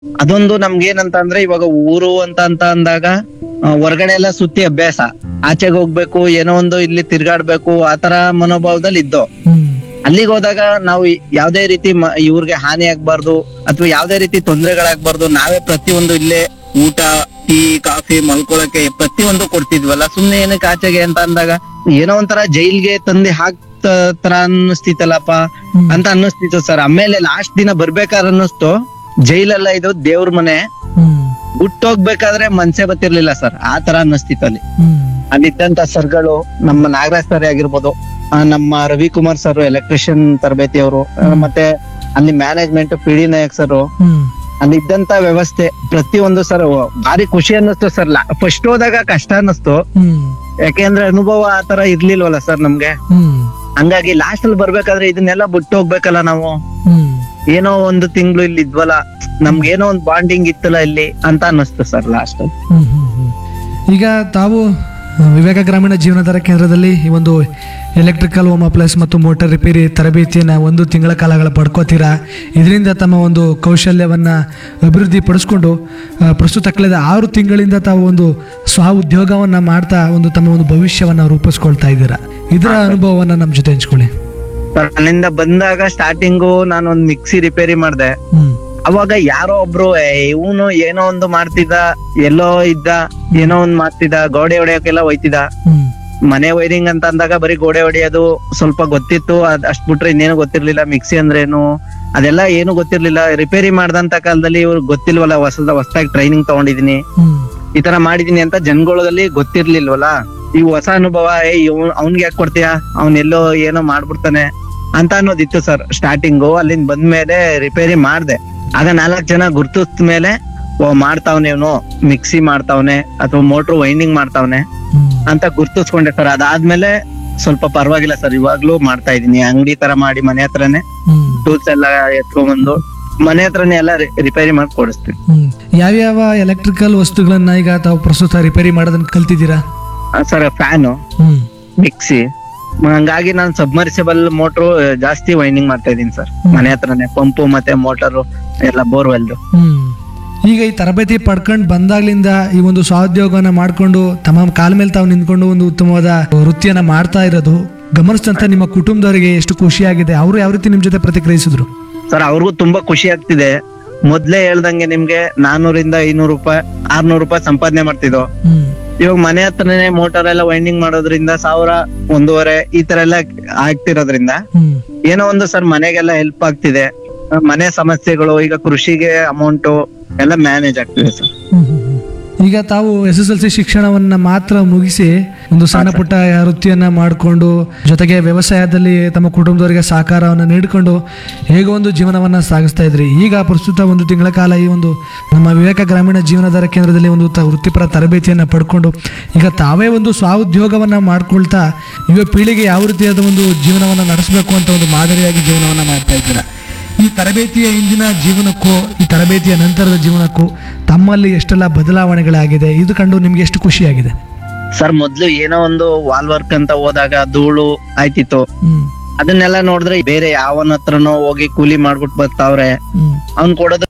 ಅದೊಂದು ನಮ್ಗೆ ಏನಂತ ಅಂದ್ರೆ ಇವಾಗ ಊರು ಅಂತ ಅಂತ ಅಂದಾಗ ಆ, ಹೊರ್ಗಡೆ ಎಲ್ಲ ಸುತ್ತಿ ಅಭ್ಯಾಸ ಆಚೆಗೆ ಹೋಗ್ಬೇಕು ಏನೋ ಒಂದು ಇಲ್ಲಿ ತಿರ್ಗಾಡ್ಬೇಕು ಆತರ ಮನೋಭಾವದಲ್ಲಿ ಇದ್ದೋ ಹ್ಮ್ ಅಲ್ಲಿಗೆ ಹೋದಾಗ ನಾವು ಯಾವ್ದೇ ರೀತಿ ಮ- ಇವ್ರಿಗೆ ಹಾನಿ ಆಗ್ಬಾರ್ದು ಅಥವಾ ಯಾವ್ದೇ ರೀತಿ ತೊಂದರೆಗಳಾಗ್ಬಾರ್ದು ನಾವೇ ಪ್ರತಿಯೊಂದು ಇಲ್ಲೇ ಊಟ ಟೀ ಕಾಫಿ ಮಲ್ಕೊಳಕ್ಕೆ ಪ್ರತಿಯೊಂದು ಕೊಡ್ತಿದ್ವಲ್ಲ ಸುಮ್ನೆ ಏನಕ್ಕೆ ಆಚೆಗೆ ಅಂತ ಅಂದಾಗ ಏನೋ ಒಂಥರ ಜೈಲ್ಗೆ ತಂದೆ ಹಾಕ್ತ ತರ ಅನ್ನಿಸ್ತಿತ್ತಲ್ಲಪ್ಪ ಹ್ಮ್. ಅಂತ ಅನ್ನಿಸ್ತಿತ್ತು ಸರ್ ಆಮೇಲೆ ಲಾಸ್ಟ್ ದಿನ ಬರ್ಬೇಕಾದ್ರೆ ಅನ್ನಿಸ್ತು ಜೈಲೆಲ್ಲ ಇದು ದೇವ್ರ ಮನೆ ಹ್ಮ್ ಹುಟ್ಟೋಗ್ಬೇಕಾದ್ರೆ ಮನ್ಸೇ ಗೊತ್ತಿರ್ಲಿಲ್ಲ ಸರ್ ಆ ತರ ಅನ್ನಿಸ್ತಿತ್ತು ಅಲ್ಲಿ ಹ್ಮ್ ಅಲ್ಲಿದ್ದಂತ ಸರ್ಗಳು ನಮ್ಮ ನಾಗರಾಜ್ ಸರ್ ಆಗಿರ್ಬೋದು ಆ, ನಮ್ಮ ರವಿಕುಮಾರ್ ಸರ್ ಎಲೆಕ್ಟ್ರಿಷಿಯನ್ ತರಬೇತಿ ಅವರು ಮತ್ತೆ ಅಲ್ಲಿ management P D Nayak sir ಹ್ಮ್ ಅಲ್ಲಿ ಇದ್ದಂತ ವ್ಯವಸ್ಥೆ ಪ್ರತಿಯೊಂದು ಸರ್ ಭಾರಿ ಖುಷಿ ಅನ್ನಿಸ್ತು ಸರ್ ಫಸ್ಟ್ ಹೋದಾಗ ಕಷ್ಟ ಅನ್ನಿಸ್ತು ಹ್ಮ್ ಯಾಕೆಂದ್ರೆ ಅನುಭವ ಆ ತರ ಇರ್ಲಿಲ್ವಲ್ಲ ಸರ್ ನಮ್ಗೆ ಹ್ಮ್ ಹಂಗಾಗಿ ಲಾಸ್ಟ್ ಅಲ್ಲಿ ಬರ್ಬೇಕಾದ್ರೆ ಇದನ್ನೆಲ್ಲ ಬಿಟ್ಟು ಹೋಗ್ಬೇಕಲ್ಲ ನಾವು ಹ್ಮ್ ಏನೋ ಒಂದು ತಿಂಗಳು ಇಲ್ಲಿ ಇದ್ವಲ್ಲ ನಮ್ಗೆ ಏನೋ ಒಂದು ಬಾಂಡಿಂಗ್ ಇತ್ತಲ್ಲ ಇಲ್ಲಿ ಅಂತ ಅನ್ನಿಸ್ತು ಸರ್ ಲಾಸ್ಟ್ ಅಲ್ಲಿ ಹ್ಮ್, ಹ್ಮ್, ಹ್ಮ್. ಈಗ ತಾವು ಆ, ವಿವೇಕ ಗ್ರಾಮೀಣ ಜೀವನಾಧಾರ ಕೇಂದ್ರದಲ್ಲಿ ಈ ಒಂದು ಎಲೆಕ್ಟ್ರಿಕಲ್ ಹೋಮ್ ಅಪ್ಲೈಸ್ ಮತ್ತು ಮೋಟಾರ್ ರಿಪೇರಿ ತರಬೇತಿಯನ್ನು ಒಂದು ತಿಂಗಳ ಕಾಲಗಳ ಪಡ್ಕೋತೀರಾ ಇದರಿಂದ ತಮ್ಮ ಒಂದು ಕೌಶಲ್ಯವನ್ನು ಅಭಿವೃದ್ಧಿ ಪಡಿಸ್ಕೊಂಡು ಆ, ಪ್ರಸ್ತುತ ಕಳೆದ ಆರು ತಿಂಗಳಿಂದ ತಾವು ಒಂದು ಸ್ವ ಉದ್ಯೋಗವನ್ನು ಮಾಡ್ತಾ ಒಂದು ತಮ್ಮ ಒಂದು ಭವಿಷ್ಯವನ್ನು ರೂಪಿಸ್ಕೊಳ್ತಾ ಇದ್ದೀರಾ ಇದರ ಅನುಭವವನ್ನು ನಮ್ಮ ಜೊತೆ ಹಂಚ್ಕೊಳ್ಳಿ ಸರ್ ಅಲ್ಲಿಂದ ಬಂದಾಗ ಸ್ಟಾರ್ಟಿಂಗು ನಾನು ಒಂದ್ ಮಿಕ್ಸಿ ರಿಪೇರಿ ಮಾಡ್ದೆ ಹ್ಮ್ ಅವಾಗ ಯಾರೋ ಒಬ್ರು ಇವನು ಏನೋ ಒಂದು ಮಾಡ್ತಿದ್ದ ಎಲ್ಲೋ ಇದ್ದ ಏನೋ ಒಂದ್ ಮಾಡ್ತಿದ್ದ ಗೋಡೆ ಹೊಡೆಯೋಕೆಲ್ಲ ಹೋಯ್ತಿದ್ದ ಹ್ಮ್ ಮನೆ ವೈರಿಂಗ್ ಅಂತ ಅಂದಾಗ ಬರೀ ಗೋಡೆ ಹೊಡೆಯೋದು ಸ್ವಲ್ಪ ಗೊತ್ತಿತ್ತು ಅದ್ ಅಷ್ಟ್ ಬಿಟ್ರೆ ಇನ್ನೇನು ಗೊತ್ತಿರ್ಲಿಲ್ಲ ಮಿಕ್ಸಿ ಅಂದ್ರೇನು ಅದೆಲ್ಲ ಏನು ಗೊತ್ತಿರ್ಲಿಲ್ಲ ರಿಪೇರಿ ಮಾಡ್ದಂತ ಕಾಲದಲ್ಲಿ ಇವ್ರು ಗೊತ್ತಿಲ್ವಲ್ಲ ಹೊಸದ ಹೊಸದಾಗಿ ಟ್ರೈನಿಂಗ್ ತಗೊಂಡಿದೀನಿ ಹ್ಮ್ ಈ ತರ ಮಾಡಿದೀನಿ ಅಂತ ಜನಗಳಲ್ಲಿ ಗೊತ್ತಿರ್ಲಿಲ್ವಲ್ಲ ಈ ಹೊಸ ಅನುಭವ ಏ ಅವ್ನ್ಗೆ ಯಾಕೆ ಕೊಡ್ತೀಯಾ ಅವ್ನ್ ಎಲ್ಲೋ ಏನೋ ಮಾಡ್ಬಿಡ್ತಾನೆ ಅಂತ ಅನ್ನೋದಿತ್ತು ಸರ್ ಸ್ಟಾರ್ಟಿಂಗು ಅಲ್ಲಿಂದ ಬಂದ್ಮೇಲೆ ರಿಪೇರಿ ಮಾಡ್ದೆ ಆಗ ನಾಲ್ಕ್ ಜನ ಗುರ್ತಿಸ್ ಮೇಲೆ ಓ ಮಾಡ್ತಾವ್ನೆ ಇವನು ಮಿಕ್ಸಿ ಮಾಡ್ತಾವ್ನೆ ಅಥವಾ ಮೋಟ್ರ್ ವೈಂಡಿಂಗ್ ಮಾಡ್ತಾವ್ನೆ ಹ್ಮ್ ಅಂತ ಗುರ್ತಿಸ್ಕೊಂಡೆ ಸರ್ ಅದಾದ್ಮೇಲೆ ಸ್ವಲ್ಪ ಪರವಾಗಿಲ್ಲ ಸರ್ ಇವಾಗ್ಲೂ ಮಾಡ್ತಾ ಇದೀನಿ ಅಂಗಡಿ ತರ ಮಾಡಿ ಮನೆ ಹತ್ರನೇ ಹ್ಮ್ ಟೂಲ್ಸ್ ಎಲ್ಲ ಎತ್ಕೊಂಡ್ಬಂದು ಮನೆ ಹತ್ರನೇ ಎಲ್ಲ ರಿಪೇರಿ ಮಾಡಿ ಕೊಡಿಸ್ತೀನಿ ಹ್ಮ್ ಯಾವ್ಯಾವ ಎಲೆಕ್ಟ್ರಿಕಲ್ ವಸ್ತುಗಳನ್ನ ಈಗ ತಾವು ಪ್ರಸ್ತುತ ರಿಪೇರಿ ಮಾಡೋದನ್ನ ಕಲ್ತಿದ್ದೀರಾ ಸರ್ ಫ್ಯಾನು ಹ್ಮ್ ಮಿಕ್ಸಿ ಹಂಗಾಗಿ ನಾನು ಸಬ್ಮರ್ಸಿಬಲ್ ಮೋಟ್ರು ಜಾಸ್ತಿ ವೈಂಡಿಂಗ್ ಮಾಡ್ತಾ ಇದೀನಿ ಸರ್ ಹ್ಮ್. ಮನೆ ಹತ್ರನೇ ಪಂಪು ಮತ್ತೆ ಮೋಟರು ಎಲ್ಲ ಬೋರ್ವೆಲ್ ಹ್ಮ್ ಈಗ ಈ ತರಬೇತಿ ಪಡ್ಕೊಂಡು ಬಂದಾಗ್ಲಿಂದ ಈ ಒಂದು ಸ್ವಾದ್ಯೋಗವನ್ನ ಮಾಡ್ಕೊಂಡು ತಮ್ಮ ಕಾಲ ಮೇಲೆ ತಾವು ನಿಂತ್ಕೊಂಡು ಒಂದು ಉತ್ತಮವಾದ ವೃತ್ತಿಯನ್ನ ಮಾಡ್ತಾ ಇರೋದು ಗಮನಿಸಿದಂತ ನಿಮ್ಮ ಕುಟುಂಬದವರಿಗೆ ಎಷ್ಟು ಖುಷಿಯಾಗಿದೆ ಅವರು ಯಾವ ರೀತಿ ನಿಮ್ ಜೊತೆ ಪ್ರತಿಕ್ರಿಯಿಸಿದ್ರು ಸರ್ ಅವ್ರಿಗೂ ತುಂಬಾ ಖುಷಿ ಆಗ್ತಿದೆ ಮೊದ್ಲೇ ಹೇಳ್ದಂಗೆ ನಿಮ್ಗೆ ನಾನೂರಿಂದ ಐನೂರು ರೂಪಾಯಿ ಆರ್ನೂರು ರೂಪಾಯಿ ಸಂಪಾದನೆ ಮಾಡ್ತಿದ್ದೋ ಹ್ಮ್ ಇವಾಗ ಮನೆ ಹತ್ರನೇ ಮೋಟಾರ್ ಎಲ್ಲ ವೈಂಡಿಂಗ್ ಮಾಡೋದ್ರಿಂದ ಸಾವಿರ ಒಂದೂವರೆ ಈ ತರ ಎಲ್ಲ ಆಗ್ತಿರೋದ್ರಿಂದ ಹ್ಮ್ ಏನೋ ಒಂದು ಸರ್ ಮನೆಗೆಲ್ಲ ಹೆಲ್ಪ್ ಆಗ್ತಿದೆ ಮನೆ ಸಮಸ್ಯೆಗಳು ಈಗ ಕೃಷಿಗೆ ಅಮೌಂಟು ಎಲ್ಲ ಮ್ಯಾನೇಜ್ ಆಗ್ತಿದೆ ಸರ್ ಹ್ಮ್, ಹ್ಮ್, ಹ್ಮ್. ಈಗ ತಾವು ಎಸ್ ಎಸ್ ಎಲ್ ಸಿ ಶಿಕ್ಷಣವನ್ನ ಮಾತ್ರ ಮುಗಿಸಿ ಒಂದು ಸಣ್ಣ ಪುಟ್ಟ ವೃತ್ತಿಯನ್ನ ಮಾಡಿಕೊಂಡು ಜೊತೆಗೆ ವ್ಯವಸಾಯದಲ್ಲಿ ತಮ್ಮ ಕುಟುಂಬದವರಿಗೆ ಸಹಕಾರವನ್ನು ನೀಡಿಕೊಂಡು ಹೇಗೋ ಒಂದು ಜೀವನವನ್ನ ಸಾಗಿಸ್ತಾ ಇದ್ರಿ ಈಗ ಪ್ರಸ್ತುತ ಒಂದು ತಿಂಗಳ ಕಾಲ ಈ ಒಂದು ನಮ್ಮ ವಿವೇಕ ಗ್ರಾಮೀಣ ಜೀವನಾಧಾರ ಕೇಂದ್ರದಲ್ಲಿ ಒಂದು ತ- ವೃತ್ತಿಪರ ತರಬೇತಿಯನ್ನು ಪಡ್ಕೊಂಡು ಈಗ ತಾವೇ ಒಂದು ಸ್ವಾಉದ್ಯೋಗವನ್ನ ಮಾಡ್ಕೊಳ್ತಾ ಯುವ ಪೀಳಿಗೆ ಯಾವ ರೀತಿಯಾದ ಒಂದು ಜೀವನವನ್ನು ನಡೆಸಬೇಕು ಅಂತ ಒಂದು ಮಾದರಿಯಾಗಿ ಜೀವನವನ್ನ ಮಾಡ್ತಾ ಇದ್ದೀರಾ ಈ ತರಬೇತಿಯ ಇಂದಿನ ಜೀವನಕ್ಕೂ ಈ ತರಬೇತಿಯ ನಂತರದ ಜೀವನಕ್ಕೂ ತಮ್ಮಲ್ಲಿ ಎಷ್ಟೆಲ್ಲ ಬದಲಾವಣೆಗಳಾಗಿದೆ ಇದು ಕಂಡು ನಿಮ್ಗೆ ಎಷ್ಟು ಖುಷಿಯಾಗಿದೆ ಸರ್ ಮೊದ್ಲು ಏನೋ ಒಂದು ವಾಲ್ ವರ್ಕ್ ಅಂತ ಹೋದಾಗ ಧೂಳು ಆಯ್ತಿತ್ತು ಹ್ಮ್ ಅದನ್ನೆಲ್ಲ ನೋಡಿದ್ರೆ ಬೇರೆ ಯಾವನ ಹತ್ರನೋ ಹೋಗಿ ಕೂಲಿ ಮಾಡ್ಬಿಟ್ಟು ಬರ್ತಾವ್ರೆ ಹ್ಮ್ ಅವ್ನ್ ಕೊಡೋದು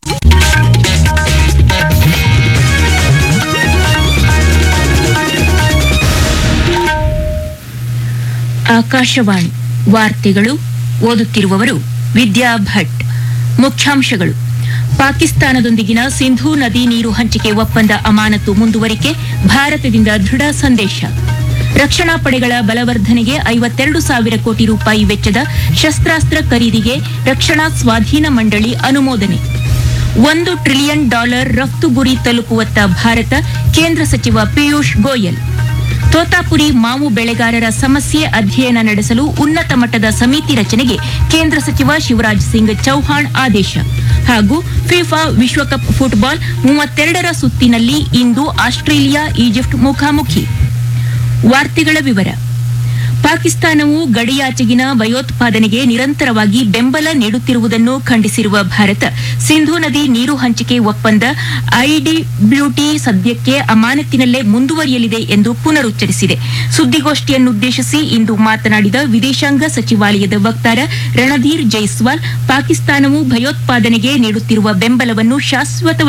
ಆಕಾಶವಾಣಿ ವಾರ್ತೆಗಳು ಓದುತ್ತಿರುವವರು ವಿದ್ಯಾ ಭಟ್ ಮುಖ್ಯಾಂಶಗಳು ಪಾಕಿಸ್ತಾನದೊಂದಿಗಿನ ಸಿಂಧೂ ನದಿ ನೀರು ಹಂಚಿಕೆ ಒಪ್ಪಂದ ಅಮಾನತು ಮುಂದುವರಿಕೆ ಭಾರತದಿಂದ ದೃಢ ಸಂದೇಶ ರಕ್ಷಣಾ ಪಡೆಗಳ ಬಲವರ್ಧನೆಗೆ ಐವತ್ತೆರಡು ಸಾವಿರ ಕೋಟಿ ರೂಪಾಯಿ ವೆಚ್ಚದ ಶಸ್ತ್ರಾಸ್ತ್ರ ಖರೀದಿಗೆ ರಕ್ಷಣಾ ಸ್ವಾಧೀನ ಮಂಡಳಿ ಅನುಮೋದನೆ ಒಂದು ಟ್ರಿಲಿಯನ್ ಡಾಲರ್ ರಫ್ತು ಗುರಿ ತಲುಪುವತ್ತ ಭಾರತ ಕೇಂದ್ರ ಸಚಿವ ಪಿಯೂಷ್ ಗೋಯಲ್ ತೋತಾಪುರಿ ಮಾವು ಬೆಳೆಗಾರರ ಸಮಸ್ಯೆ ಅಧ್ಯಯನ ನಡೆಸಲು ಉನ್ನತ ಮಟ್ಟದ ಸಮಿತಿ ರಚನೆಗೆ ಕೇಂದ್ರ ಸಚಿವ ಶಿವರಾಜ್ ಸಿಂಗ್ ಚೌಹಾಣ್ ಆದೇಶ ಹಾಗೂ ಫಿಫಾ ವಿಶ್ವಕಪ್ ಫುಟ್ಬಾಲ್ ಮೂವತ್ತೆರಡರ ಸುತ್ತಿನಲ್ಲಿ ಇಂದು ಆಸ್ಟ್ರೇಲಿಯಾ ಈಜಿಪ್ಟ್ ಮುಖಾಮುಖಿ ವಾರ್ತೆಗಳ ವಿವರ ಪಾಕಿಸ್ತಾನವು ಗಡಿಯಾಚೆಗಿನ ಭಯೋತ್ಪಾದನೆಗೆ ನಿರಂತರವಾಗಿ ಬೆಂಬಲ ನೀಡುತ್ತಿರುವುದನ್ನು ಖಂಡಿಸಿರುವ ಭಾರತ ಸಿಂಧೂ ನದಿ ನೀರು ಹಂಚಿಕೆ ಒಪ್ಪಂದ ಐಡಿಬ್ಲ್ಯೂಟಿ ಸದ್ಯಕ್ಕೆ ಅಮಾನತಿನಲ್ಲೇ ಮುಂದುವರಿಯಲಿದೆ ಎಂದು ಪುನರುಚ್ಚರಿಸಿದೆ ಸುದ್ದಿಗೋಷ್ಠಿಯನ್ನುದ್ದೇಶಿಸಿ ಇಂದು ಮಾತನಾಡಿದ ವಿದೇಶಾಂಗ ಸಚಿವಾಲಯದ ವಕ್ತಾರ ರಣಧೀರ್ ಜೈಸ್ವಾಲ್ ಪಾಕಿಸ್ತಾನವು ಭಯೋತ್ಪಾದನೆಗೆ ನೀಡುತ್ತಿರುವ ಬೆಂಬಲವನ್ನು ಶಾಶ್ವತ